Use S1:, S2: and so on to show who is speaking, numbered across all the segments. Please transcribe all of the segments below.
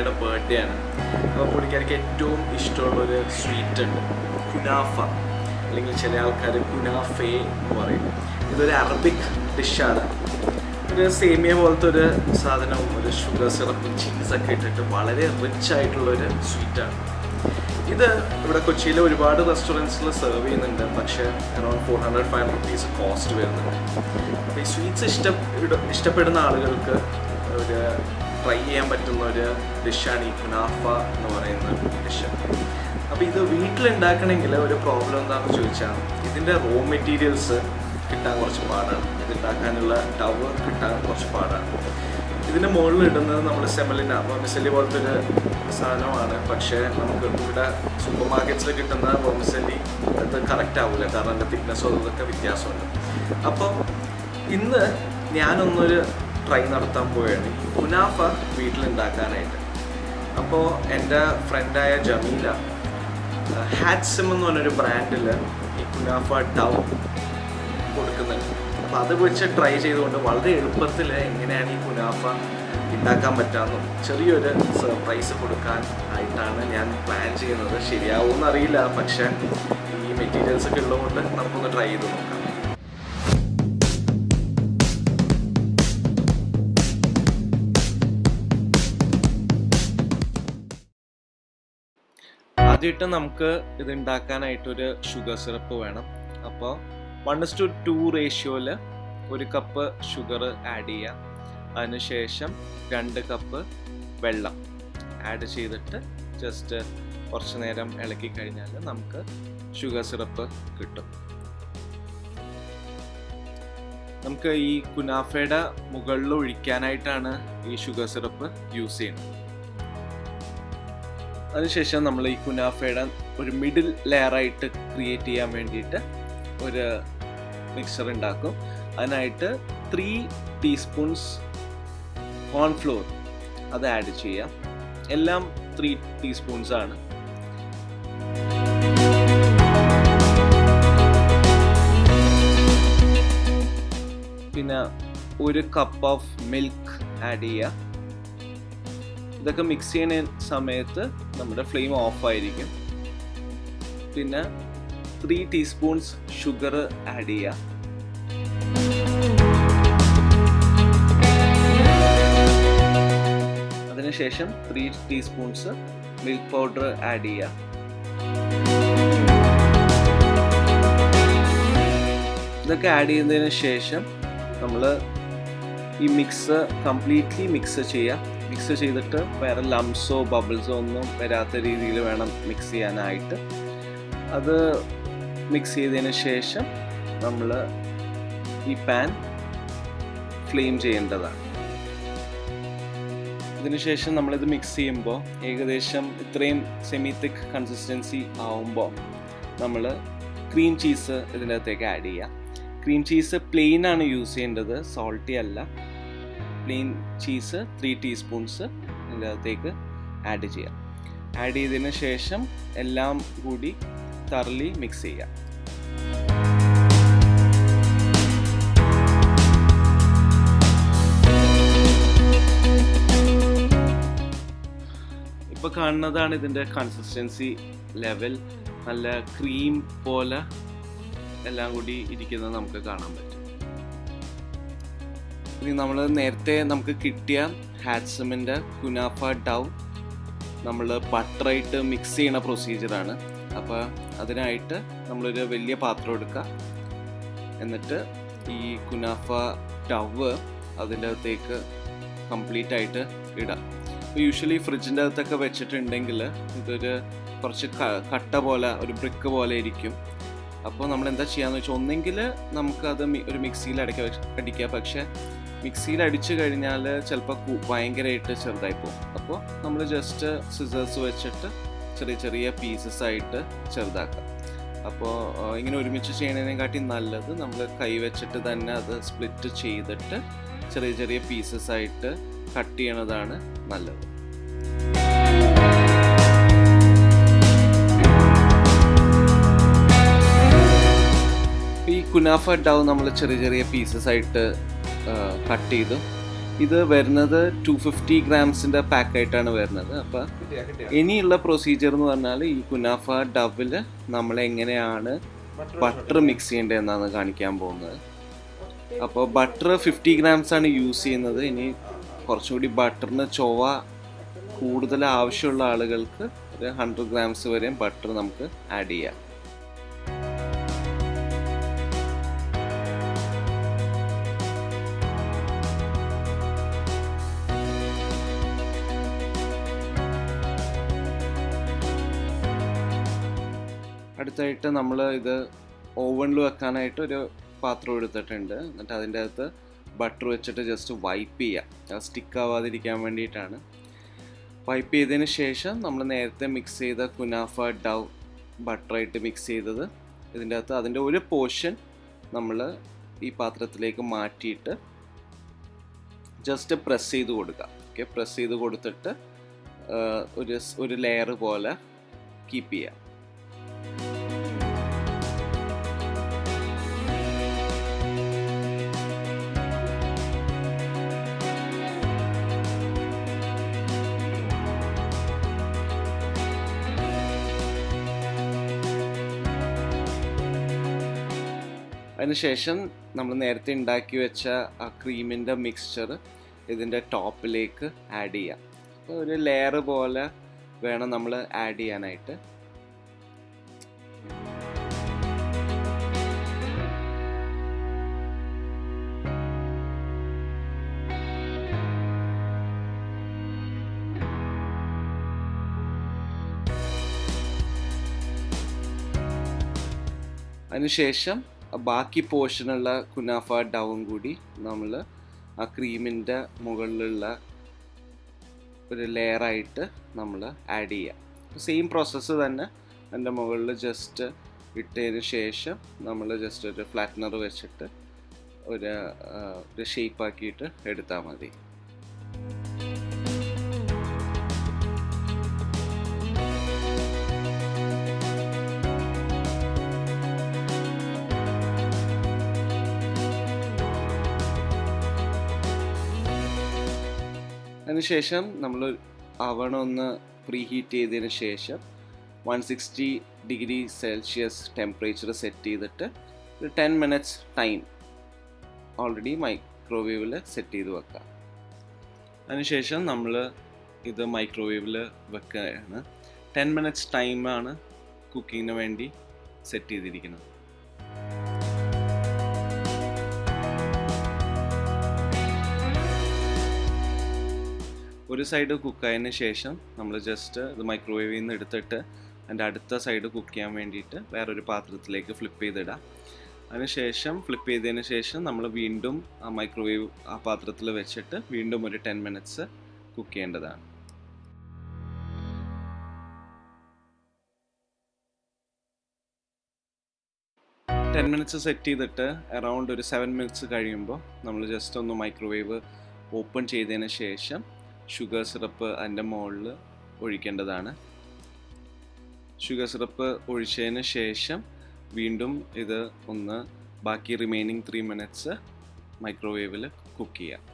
S1: ജമീലയുടെ birthday ആണ് അപ്പോൾ പുള്ളിക്കാർക്ക് ഏറ്റവും ഇഷ്ടമുള്ള ഒരു സ്വീറ്റ് ഉണ്ട് കുനാഫ അല്ലെങ്കിൽ ചില ആൾക്കാർ കുനാഫേ എന്ന് പറയും ഇതൊരു അറബിക് ഡിഷാണ് ഒരു സേമിയ പോലത്തെ ഒരു സാധനവും ഒരു ഷുഗർ സിറപ്പും ചീസൊക്കെ ഇട്ടിട്ട് വളരെ റിച്ച് ആയിട്ടുള്ള ഒരു സ്വീറ്റാണ് ഇത് ഇവിടെ കൊച്ചിയിലെ ഒരുപാട് റെസ്റ്റോറൻറ്റ്സിൽ സെർവ് ചെയ്യുന്നുണ്ട് പക്ഷേ around four hundred five rupees cost വരുന്നുണ്ട് അപ്പോൾ ഈ സ്വീറ്റ്സ് ഇഷ്ടം ഇഷ്ടപ്പെടുന്ന ആളുകൾക്ക് ഒരു ട്രൈ ചെയ്യാൻ പറ്റുന്ന ഒരു ഡിഷാണ് ഈ കുനാഫ എന്ന് പറയുന്ന ഡിഷ് അപ്പോൾ ഇത് വീട്ടിലുണ്ടാക്കണമെങ്കിൽ ഒരു പ്രോബ്ലം എന്താണെന്ന് ചോദിച്ചാൽ ഇതിൻ്റെ റോ മെറ്റീരിയൽസ് കിട്ടാൻ കുറച്ച് പാടാണ് ഇത് ഉണ്ടാക്കാനുള്ള ടവ് കിട്ടാൻ കുറച്ച് പാടാണ് ഇതിൻ്റെ മുകളിൽ ഇടുന്നത് നമ്മൾ സെമലിന റോമിസെല്ലി പോലത്തെ ഒരു സാധനമാണ് പക്ഷേ നമുക്ക് ഇവിടെ സൂപ്പർ മാർക്കറ്റ്സിൽ കിട്ടുന്ന റോമിസെല്ലി അത് കറക്റ്റ് ആവില്ല കാരണം അതിൻ്റെ തിക്നെസ്സോ അതൊക്കെ വ്യത്യാസമുണ്ട് അപ്പോൾ ഇന്ന് ഞാനൊന്നൊരു ട്രൈ നടത്താൻ പോവുകയാണ് ഈ കുനാഫ വീട്ടിലുണ്ടാക്കാനായിട്ട് അപ്പോൾ എൻ്റെ ഫ്രണ്ടായ ജമീല ഹാറ്റ്സിം എന്ന് പറഞ്ഞൊരു ബ്രാൻഡിൽ ഈ കുനാഫ ഡൗ കൊടുക്കുന്നുണ്ട് അപ്പോൾ അത് വെച്ച് ട്രൈ ചെയ്തുകൊണ്ട് വളരെ എളുപ്പത്തിൽ എങ്ങനെയാണ് ഈ കുനാഫ ഉണ്ടാക്കാൻ പറ്റാമെന്നും ചെറിയൊരു സർപ്രൈസ് കൊടുക്കാൻ ആയിട്ടാണ് ഞാൻ പ്ലാൻ ചെയ്യുന്നത് ശരിയാവുമെന്ന് അറിയില്ല പക്ഷേ ഈ മെറ്റീരിയൽസ് ഒക്കെ ഉള്ളതുകൊണ്ട് നമുക്കൊന്ന് ട്രൈ ചെയ്ത് നോക്കാം ആദ്യമായിട്ട് നമുക്ക് ഇത് ഉണ്ടാക്കാനായിട്ടൊരു ഷുഗർ സിറപ്പ് വേണം അപ്പോൾ വൺ ഇസ് ടു ടു റേഷ്യോയിൽ ഒരു കപ്പ് ഷുഗർ ആഡ് ചെയ്യാം അതിനുശേഷം രണ്ട് കപ്പ് വെള്ളം ആഡ് ചെയ്തിട്ട് ജസ്റ്റ് കുറച്ച് നേരം ഇളക്കി കഴിഞ്ഞാൽ നമുക്ക് ഷുഗർ സിറപ്പ് കിട്ടും നമുക്ക് ഈ കുനാഫയുടെ മുകളിൽ ഒഴിക്കാനായിട്ടാണ് ഈ ഷുഗർ സിറപ്പ് യൂസ് ചെയ്യുന്നത് അതിനുശേഷം നമ്മൾ ഈ കുനാഫയുടെ ഒരു മിഡിൽ ലെയറായിട്ട് ക്രിയേറ്റ് ചെയ്യാൻ വേണ്ടിയിട്ട് ഒരു മിക്സർ ഉണ്ടാക്കും അതിനായിട്ട് ത്രീ ടീസ്പൂൺസ് കോൺഫ്ലോർ അത് ആഡ് ചെയ്യാം എല്ലാം ത്രീ ടീസ്പൂൺസ് ആണ് പിന്നെ ഒരു കപ്പ് ഓഫ് മിൽക്ക് ആഡ് ചെയ്യുക ഇതൊക്കെ മിക്സ് ചെയ്യുന്ന സമയത്ത് നമ്മുടെ ഫ്ലെയിം ഓഫ് ആയിരിക്കും പിന്നെ ത്രീ ടീസ്പൂൺസ് ഷുഗർ ആഡ് ചെയ്യുക അതിനുശേഷം three teaspoons milk powder add ചെയ്യുക ഇതൊക്കെ ആഡ് ചെയ്യുന്നതിന് ശേഷം നമ്മൾ ഈ മിക്സ് കംപ്ലീറ്റ്ലി മിക്സ് ചെയ്യുക മിക്സ് ചെയ്തിട്ട് വേറെ ലംസോ ബബിൾസോ ഒന്നും വരാത്ത രീതിയിൽ വേണം മിക്സ് ചെയ്യാനായിട്ട് അത് മിക്സ് ചെയ്തതിന് ശേഷം നമ്മൾ ഈ പാൻ ഫ്ലെയിം ചെയ്യേണ്ടതാണ് ഇതിനുശേഷം നമ്മളിത് മിക്സ് ചെയ്യുമ്പോൾ ഏകദേശം ഇത്രയും സെമി തിക്ക് കൺസിസ്റ്റൻസി ആവുമ്പോൾ നമ്മൾ ക്രീം ചീസ് ഇതിൻ്റെ അകത്തേക്ക് ആഡ് ചെയ്യുക ക്രീം ചീസ് പ്ലെയിൻ ആണ് യൂസ് ചെയ്യേണ്ടത് സോൾട്ടി അല്ല പ്ലെയിൻ ചീസ് ത്രീ ടീസ്പൂൺസ് ഇതിൻ്റെ അകത്തേക്ക് ആഡ് ചെയ്യാം ആഡ് ചെയ്തതിന് ശേഷം എല്ലാം കൂടി തറലി മിക്സ് ചെയ്യാം ഇപ്പോൾ കാണുന്നതാണ് ഇതിൻ്റെ കൺസിസ്റ്റൻസി ലെവൽ നല്ല ക്രീം പോലെ എല്ലാം കൂടി ഇരിക്കുന്നത് നമുക്ക് കാണാൻ പറ്റും ഇനി നമ്മൾ നേരത്തെ നമുക്ക് കിട്ടിയ ഹാറ്റ്സമിൻ്റെ കുനാഫ ഡൗ നമ്മൾ ബട്ടറായിട്ട് മിക്സ് ചെയ്യണ പ്രൊസീജിയറാണ് അപ്പോൾ അതിനായിട്ട് നമ്മളൊരു വലിയ പാത്രം എടുക്കുക എന്നിട്ട് ഈ കുനാഫ ടവ് അതിൻ്റെ അകത്തേക്ക് കംപ്ലീറ്റ് ആയിട്ട് ഇടാം ഇപ്പോൾ യൂഷ്വലി ഫ്രിഡ്ജിൻ്റെ അകത്തൊക്കെ വെച്ചിട്ടുണ്ടെങ്കിൽ ഇതൊരു കുറച്ച് കട്ട പോലെ ഒരു ബ്രിക്ക് പോലെ ഇരിക്കും അപ്പോൾ നമ്മൾ എന്താ ചെയ്യാന്ന് വെച്ചാൽ ഒന്നെങ്കിൽ നമുക്കത് ഒരു മിക്സിയിൽ അടയ്ക്ക അടിക്കുക പക്ഷേ മിക്സിയിൽ അടിച്ചു കഴിഞ്ഞാൽ ചിലപ്പോൾ ഭയങ്കരമായിട്ട് ചെറുതായി പോകും അപ്പോൾ നമ്മൾ ജസ്റ്റ് സിസേഴ്സ് വെച്ചിട്ട് ചെറിയ ചെറിയ പീസസ് ആയിട്ട് ചെറുതാക്കാം അപ്പോൾ ഇങ്ങനെ ഒരുമിച്ച് ചെയ്യുന്നതിനെക്കാട്ടി നല്ലത് നമ്മൾ കൈ വെച്ചിട്ട് തന്നെ അത് സ്പ്ലിറ്റ് ചെയ്തിട്ട് ചെറിയ ചെറിയ പീസസ് ആയിട്ട് കട്ട് ചെയ്യണതാണ് നല്ലത് ഈ കുനാഫ ഡൗ നമ്മൾ ചെറിയ ചെറിയ പീസസ് ആയിട്ട് കട്ട് ചെയ്തു ഇത് വരുന്നത് ടു ഫിഫ്റ്റി ഗ്രാംസിൻ്റെ പാക്കായിട്ടാണ് വരുന്നത് അപ്പോൾ ഇനിയുള്ള പ്രൊസീജിയർ എന്ന് പറഞ്ഞാൽ ഈ കുനാഫ ഡബിൽ നമ്മൾ എങ്ങനെയാണ് ബട്ടർ മിക്സ് ചെയ്യേണ്ടത് എന്നാണ് കാണിക്കാൻ പോകുന്നത് അപ്പോൾ ബട്ടർ ഫിഫ്റ്റി ഗ്രാംസ് ആണ് യൂസ് ചെയ്യുന്നത് ഇനി കുറച്ചുകൂടി ബട്ടറിന് ചൊവ്വ കൂടുതൽ ആവശ്യമുള്ള ആളുകൾക്ക് ഒരു ഹൺഡ്രഡ് ഗ്രാംസ് വരെയും ബട്ടർ നമുക്ക് ആഡ് ചെയ്യാം അടുത്തായിട്ട് നമ്മൾ ഇത് ഓവനിൽ വെക്കാനായിട്ട് ഒരു പാത്രം എടുത്തിട്ടുണ്ട് എന്നിട്ട് അതിൻ്റെ അകത്ത് ബട്ടർ വെച്ചിട്ട് ജസ്റ്റ് വൈപ്പ് ചെയ്യുക അത് സ്റ്റിക്ക് ആവാതിരിക്കാൻ വേണ്ടിയിട്ടാണ് വൈപ്പ് ചെയ്തതിന് ശേഷം നമ്മൾ നേരത്തെ മിക്സ് ചെയ്ത കുനാഫ ഡവ് ബട്ടറായിട്ട് മിക്സ് ചെയ്തത് ഇതിൻ്റെ അകത്ത് അതിൻ്റെ ഒരു പോർഷൻ നമ്മൾ ഈ പാത്രത്തിലേക്ക് മാറ്റിയിട്ട് ജസ്റ്റ് പ്രസ് ചെയ്ത് കൊടുക്കുക ഓക്കെ പ്രസ് ചെയ്ത് കൊടുത്തിട്ട് ഒരു ഒരു ലെയർ പോലെ കീപ്പ് ചെയ്യുക അതിനുശേഷം നമ്മൾ നേരത്തെ ഉണ്ടാക്കി വെച്ച ആ ക്രീമിൻ്റെ മിക്സ്ചർ ഇതിൻ്റെ ടോപ്പിലേക്ക് ആഡ് ചെയ്യാം അപ്പോൾ ഒരു ലെയർ പോലെ വേണം നമ്മൾ ആഡ് ചെയ്യാനായിട്ട് അതിനുശേഷം ബാക്കി പോർഷനുള്ള കുനാഫ ഡവും കൂടി നമ്മൾ ആ ക്രീമിൻ്റെ മുകളിലുള്ള ഒരു ലെയറായിട്ട് നമ്മൾ ആഡ് ചെയ്യുക സെയിം പ്രോസസ്സ് തന്നെ അതിൻ്റെ മുകളിൽ ജസ്റ്റ് ഇട്ടതിന് ശേഷം നമ്മൾ ജസ്റ്റ് ഒരു ഫ്ലാറ്റ്നർ വെച്ചിട്ട് ഒരു ഒരു ഷേപ്പ് ആക്കിയിട്ട് എടുത്താൽ മതി അതിനുശേഷം നമ്മൾ അവൺ ഒന്ന് പ്രീ ഹീറ്റ് ചെയ്തതിന് ശേഷം one sixty degree Celsius temperature set ചെയ്തിട്ട് ഒരു ടെൻ മിനിറ്റ്സ് ടൈം ഓൾറെഡി മൈക്രോവേവിൽ സെറ്റ് ചെയ്ത് വെക്കാം അതിനുശേഷം നമ്മൾ ഇത് മൈക്രോവേവിൽ വെക്കുകയാണ് ടെൻ മിനിറ്റ്സ് ടൈമാണ് കുക്കിങ്ങിന് വേണ്ടി സെറ്റ് ചെയ്തിരിക്കുന്നത് ഒരു സൈഡ് കുക്കായതിന് ശേഷം നമ്മൾ ജസ്റ്റ് ഇത് മൈക്രോവേവിൽ നിന്ന് എടുത്തിട്ട് അതിൻ്റെ അടുത്ത സൈഡ് കുക്ക് ചെയ്യാൻ വേണ്ടിയിട്ട് വേറൊരു പാത്രത്തിലേക്ക് ഫ്ലിപ്പ് ചെയ്തിടാം അതിനുശേഷം ഫ്ലിപ്പ് ചെയ്തതിന് ശേഷം നമ്മൾ വീണ്ടും ആ മൈക്രോവേവ് ആ പാത്രത്തിൽ വെച്ചിട്ട് വീണ്ടും ഒരു ടെൻ മിനിറ്റ്സ് കുക്ക് ചെയ്യേണ്ടതാണ് ടെൻ മിനിറ്റ്സ് സെറ്റ് ചെയ്തിട്ട് അറൗണ്ട് ഒരു സെവൻ മിനിറ്റ്സ് കഴിയുമ്പോൾ നമ്മൾ ജസ്റ്റ് ഒന്ന് മൈക്രോവേവ് ഓപ്പൺ ചെയ്തതിന് ശേഷം ഷുഗർ സിറപ്പ് അതിൻ്റെ മുകളിൽ ഒഴിക്കേണ്ടതാണ് ഷുഗർ സിറപ്പ് ഒഴിച്ചതിന് ശേഷം വീണ്ടും ഇത് ഒന്ന് ബാക്കി റിമൈനിങ് ത്രീ മിനിറ്റ്സ് മൈക്രോവേവിൽ കുക്ക് ചെയ്യാം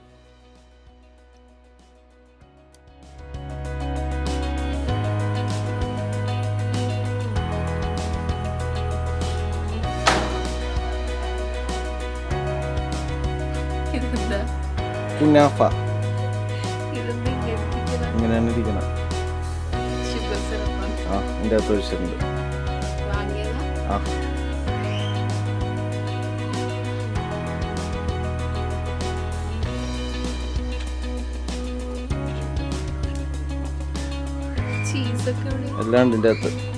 S2: ഇതെന്താ
S1: കുനാഫ
S2: ഇതെന്താ ഇങ്ങനെ ഇരിക്കുന്നത്?
S1: ഇങ്ങനെയാണ് ഇരിക്കണം
S2: ഷുഗർ സിറപ്പാണ്
S1: ആ എൻ്റെ അകത്ത് ഒഴിച്ചിട്ടുണ്ട്
S2: വാങ്ങിയതാ
S1: ആ
S2: ചീസൊക്കെ ഇവിടെ
S1: എല്ലാം ഉണ്ട് ഇതിൻ്റെ അകത്ത്